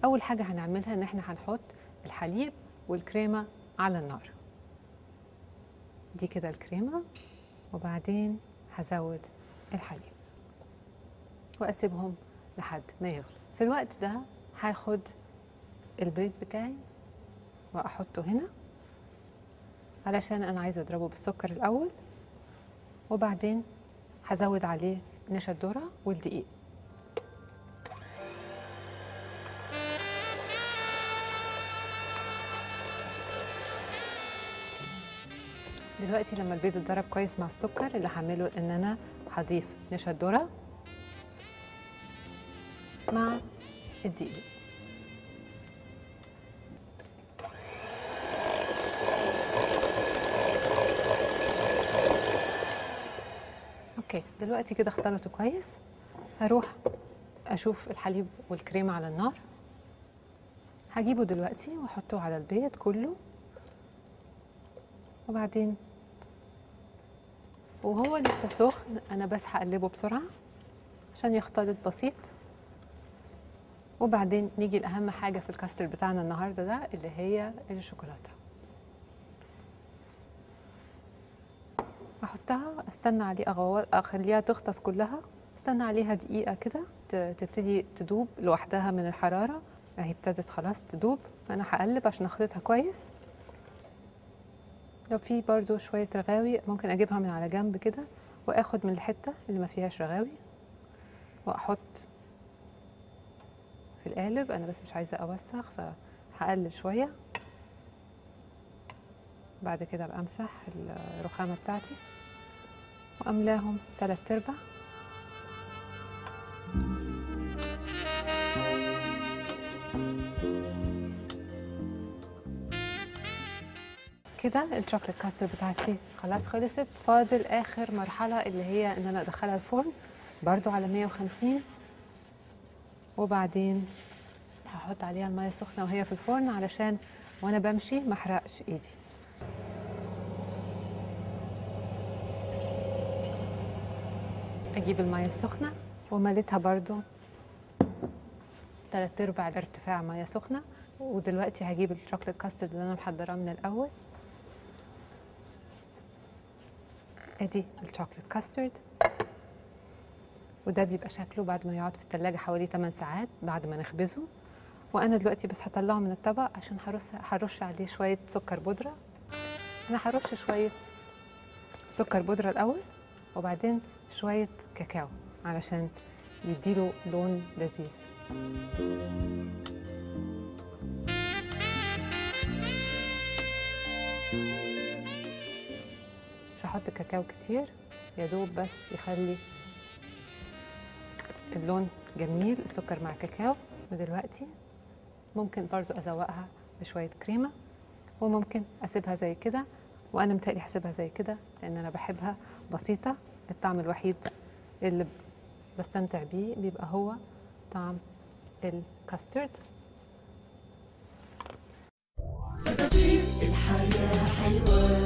اول حاجه هنعملها ان احنا هنحط الحليب والكريمه على النار دي كده الكريمه وبعدين هزود الحليب واسيبهم لحد ما يغلوا في الوقت ده هاخد البيض بتاعي واحطه هنا علشان انا عايزه اضربه بالسكر الاول وبعدين هزود عليه نشا الذره والدقيق دلوقتي لما البيض اتضرب كويس مع السكر اللي هعمله ان انا هضيف نشا الذره مع الدقيق اوكي دلوقتي كده اختلطوا كويس هروح اشوف الحليب والكريمه على النار هجيبه دلوقتي واحطه على البيض كله وبعدين وهو لسه سخن انا بس هقلبه بسرعه عشان يختلط بسيط وبعدين نيجي لاهم حاجه في الكاستر بتاعنا النهارده ده اللي هي الشوكولاته احطها استنى عليه أغو... اخليها تغطس كلها استنى عليها دقيقه كده ت- تبتدي تدوب لوحدها من الحراره اهي ابتدت خلاص تدوب انا هقلب عشان اخلطها كويس لو في برضو شويه رغاوي ممكن اجيبها من على جنب كده واخد من الحته اللي ما فيهاش رغاوي واحط في القالب انا بس مش عايزه اوسخ فهقلل شويه بعد كده ابقى امسح الرخامه بتاعتي واملاهم تلات ارباع كده الشوكليت كاستر بتاعتي خلاص خلصت فاضل اخر مرحله اللي هي ان انا ادخلها الفرن برضو على 150 وبعدين هحط عليها الميه السخنه وهي في الفرن علشان وانا بمشي ما احرقش ايدي اجيب الميه السخنه ومليتها برضو تلات ارباع ارتفاع ميه سخنه ودلوقتي هجيب الشوكليت كاسترد اللي انا محضراه من الاول ادي الشوكليت كاسترد وده بيبقى شكله بعد ما يقعد في التلاجة حوالي 8 ساعات بعد ما نخبزه وانا دلوقتي بس هطلعه من الطبق عشان هرش هرش عليه شويه سكر بودره انا هرش شويه سكر بودره الاول وبعدين شويه كاكاو علشان يديله لون لذيذ مش هحط كاكاو كتير يا دوب بس يخلي اللون جميل السكر مع كاكاو ودلوقتي ممكن برضو ازوقها بشويه كريمه وممكن اسيبها زي كده وانا متهيألي هسيبها زي كده لان انا بحبها بسيطه الطعم الوحيد اللي بستمتع بيه بيبقى هو طعم الكاسترد الحياة حلوة